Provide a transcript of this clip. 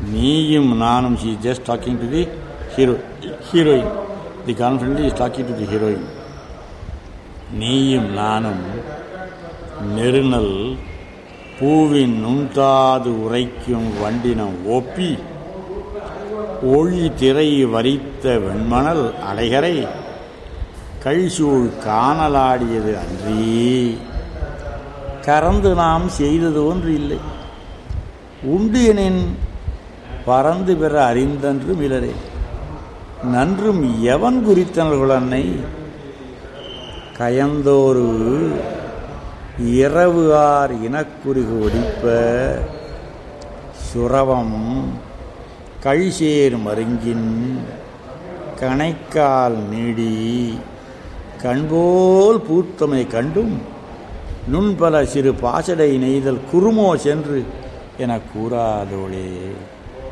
நீயும் நானும் she just talking to the hero heroine the confidently is talking to the heroine நீயும் நானும் நெருநல் பூவின் நுண்தாது உரைக்கும் வண்டினம் ஒப்பி ஒளி திரை வரித்த வெண்மணல் அலைகரை கழிசூழ் காணலாடியது அன்றி கறந்து நாம் செய்தது ஒன்று இல்லை உண்டு எனின் பறந்து பெற அறிந்தன்று மிலரே நன்றும் எவன் குறித்தனர்கள் அன்னை கயந்தோரு இரவு ஆர் இனக்குறுகு ஒடிப்ப சுரவம் கழிசேர் மருங்கின் கணைக்கால் நீடி கண்போல் பூத்தமை கண்டும் நுண்பல சிறு பாசடை நெய்தல் குறுமோ சென்று என கூறாதோளே